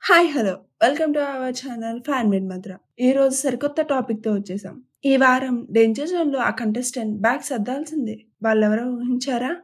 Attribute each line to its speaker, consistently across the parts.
Speaker 1: hi hello welcome to our channel fan made Mantra ఈ రోజు సరికొత్త టాపిక్ తో వచ్చేసాం ఈ వారం డేంజర్ జోన్ లో ఆ కంటెస్టెంట్ బ్యాగ్ సర్దాల్సిందే వాళ్ళెవరో ఊహించారా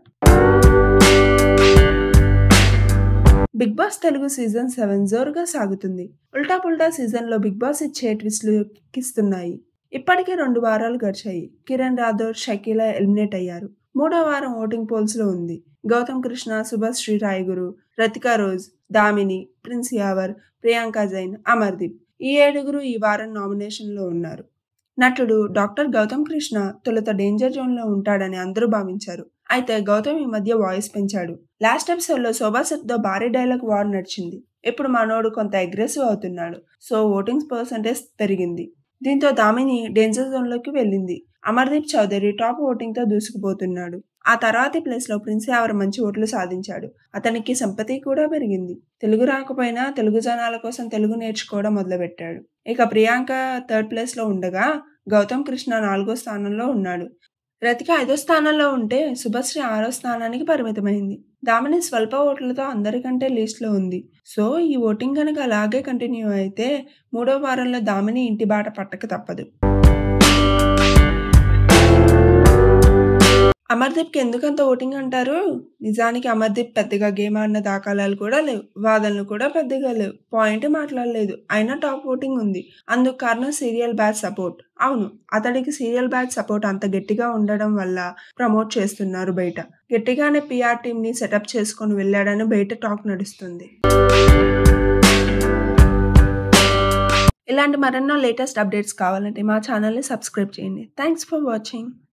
Speaker 1: Bigg Boss Telugu season seven జోరుగా సాగుతుంది ఉల్టా పుల్టా సీజన్ లో బిగ్ బాస్ ఇచ్చే ట్విస్టులు ఎక్కిస్తున్నాయి ఇప్పటికే రెండు వారాలు గడిచాయి కిరణ్ రాథోర్ షకీలా ఎలిమినేట్ అయ్యారు మూడో వారం ఓటింగ్ పోల్స్ లో ఉంది గౌతమ్ కృష్ణ సుభాష్ శ్రీ రాయగురు రతికా రోజ్ దామిని ప్రిన్స్ యావర్ ప్రియాంక జైన్ అమర్దీప్ ఈ ఏడుగురు ఈ వారం నామినేషన్లో ఉన్నారు నటుడు డాక్టర్ గౌతమ్ కృష్ణ తొలుత డేంజర్ జోన్లో ఉంటాడని అందరూ భావించారు అయితే గౌతమ్ ఈ మధ్య వాయిస్ పెంచాడు లాస్ట్ ఎపిసోడ్లో శోభా సెట్తో భారీ డైలాగ్ వార్ నడిచింది ఇప్పుడు మనోడు కొంత అగ్రెసివ్ అవుతున్నాడు సో ఓటింగ్స్ పర్సంటేజ్ పెరిగింది దీంతో దామిని డేంజర్ జోన్లోకి వెళ్ళింది అమర్దీప్ చౌదరి టాప్ ఓటింగ్తో దూసుకుపోతున్నాడు ఆ తర్వాతి ప్లేస్లో ప్రిన్స్ యావర్ మంచి ఓట్లు సాధించాడు అతనికి సంపతి కూడా పెరిగింది తెలుగు రాకపోయినా తెలుగు జనాల కోసం తెలుగు నేర్చుకోవడం మొదలుపెట్టాడు ఇక ప్రియాంక థర్డ్ ప్లేస్లో ఉండగా గౌతమ్ కృష్ణ నాలుగో స్థానంలో ఉన్నాడు రతిక ఐదో స్థానంలో ఉంటే శుభశ్రీ ఆరో స్థానానికి పరిమితమైంది దామిని స్వల్ప ఓట్లతో అందరికంటే లిస్ట్లో ఉంది సో ఈ ఓటింగ్ కనుక అలాగే కంటిన్యూ అయితే మూడో వారంలో దామిని ఇంటి బాట పట్టక తప్పదు అమర్దీప్కి ఎందుకంత ఓటింగ్ అంటారు నిజానికి అమర్దీప్ పెద్దగా గేమ్ ఆడిన దాఖలాలు కూడా లేవు వాదనలు కూడా పెద్దగా లేవు పాయింట్ మాట్లాడలేదు అయినా టాప్ ఓటింగ్ ఉంది అందుకు కారణం సీరియల్ బ్యాచ్ సపోర్ట్ అవును అతడికి సీరియల్ బ్యాచ్ సపోర్ట్ అంత గట్టిగా ఉండడం వల్ల ప్రమోట్ చేస్తున్నారు బయట గట్టిగానే పిఆర్ టీమ్ని సెటప్ చేసుకొని వెళ్ళాడని బయట టాక్ నడుస్తుంది ఇలాంటి మరెన్నో లేటెస్ట్ అప్డేట్స్ కావాలంటే మా ఛానల్ని సబ్స్క్రైబ్ చేయండి థ్యాంక్స్ ఫర్ వాచింగ్